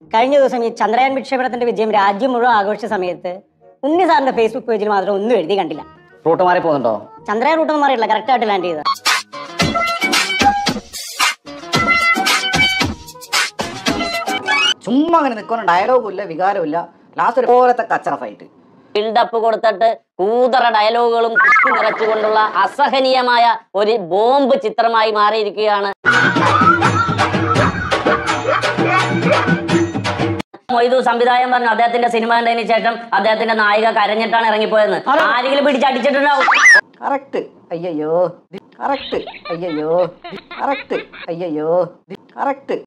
കഴിഞ്ഞ ദിവസം ഈ ചന്ദ്രയാൻ വിക്ഷേപണത്തിന്റെ വിജയം രാജ്യം മുഴുവൻ ആഘോഷിച്ച സമയത്ത് ഉണ്ണി സാറിന്റെ ഫേസ്ബുക്ക് പേജിൽ മാത്രം ഒന്നും എഴുതി കണ്ടില്ല റൂട്ട് മാറി പോകുന്നുണ്ടോ ചന്ദ്രയാൻ റൂട്ടൊന്നും മാറിയില്ല കറക്റ്റ് ആയിട്ട് ലാൻഡ് ചെയ്തത് ചുമ്മാ അങ്ങനെ നിൽക്കുന്ന ഡയലോഗും ഇല്ല വികാരവും ഇല്ല ലാസ്റ്റ് ഒരു പോലത്തെ കച്ചറ ഫൈറ്റ് ബിൽഡപ്പ് കൊടുത്തിട്ട് കൂതറ ഡയലോഗുകളും കുത്തി നിറച്ചുകൊണ്ടുള്ള അസഹനീയമായ ഒരു ബോംബ് ചിത്രമായി മാറിയിരിക്കുകയാണ് മൊയ്തു സംവിധായകൻ പറഞ്ഞു അദ്ദേഹത്തിന്റെ സിനിമ കണ്ടതിന് ശേഷം അദ്ദേഹത്തിന്റെ നായിക കരഞ്ഞിട്ടാണ് ഇറങ്ങിപ്പോയെന്ന് ആരെങ്കിലും പിടിച്ചടിച്ചിട്ടുണ്ടാവും കറക്റ്റ് അയ്യയ്യോ കറക്റ്റ് അയ്യയ്യോ കറക്റ്റ് അയ്യയ്യോ കറക്റ്റ്